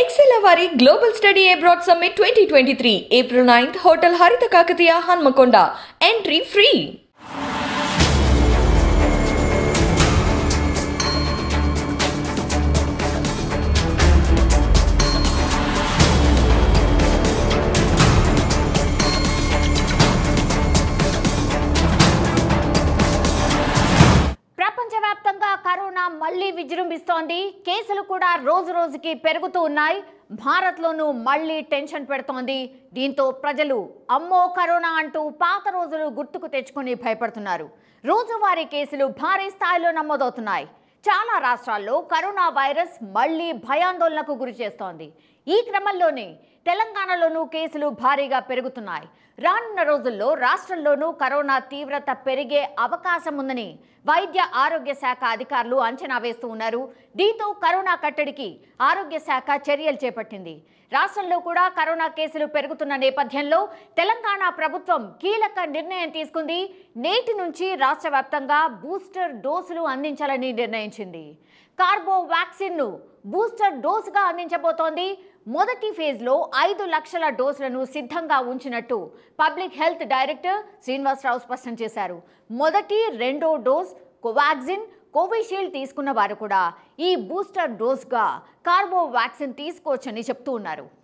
XL వారి global study abroad summit twenty twenty three April ninth hotel Haritha Kakatiya Hanamkonda entry free ప్రపంచవ్యాప్తంగా corona మళ్లీ విజృంభిస్తోంది కేసులు కూడా రోజు రోజుకి పెరుగుతూ ఉన్నాయి భారత్లోనూ మళ్లీ టెన్షన్ పెడుతోంది దీంతో ప్రజలు అమ్మో కరోనా అంటూ పాత రోజులు గుర్తుకు తెచ్చుకొని భయపడుతున్నారు రోజువారీ కేసులు భారీ స్థాయిలో నమోదవుతున్నాయి చాలా రాష్ట్రాల్లో కరోనా వైరస్ మళ్లీ భయాందోళనకు గురి చేస్తోంది ఈ క్రమంలోనే తెలంగాణలోనూ కేసులు భారీగా పెరుగుతున్నాయి రానున్న రోజుల్లో రాష్ట్రంలోనూ కరోనా తీవ్రత పెరిగే అవకాశం ఉందని వైద్య ఆరోగ్య శాఖ అధికారులు అంచనా వేస్తూ ఉన్నారు దీంతో కరోనా కట్టడికి ఆరోగ్య శాఖ చర్యలు చేపట్టింది రాష్ట్రంలో కూడా కరోనా కేసులు పెరుగుతున్న నేపథ్యంలో తెలంగాణ ప్రభుత్వం కీలక నిర్ణయం తీసుకుంది నేటి నుంచి రాష్ట్ర వ్యాప్తంగా బూస్టర్ డోసులు అందించాలని నిర్ణయించింది కార్బో వ్యాక్సిన్ను బూస్టర్ డోసుగా అందించబోతోంది మొదటి ఫేజ్లో ఐదు లక్షల డోసులను సిద్ధంగా ఉంచినట్టు పబ్లిక్ హెల్త్ డైరెక్టర్ శ్రీనివాసరావు స్పష్టం చేశారు మొదటి రెండో డోస్ కోవాక్సిన్ కోవిషీల్డ్ తీసుకున్న వారు కూడా ఈ బూస్టర్ డోస్గా కార్బో వ్యాక్సిన్ తీసుకోవచ్చని చెప్తూ ఉన్నారు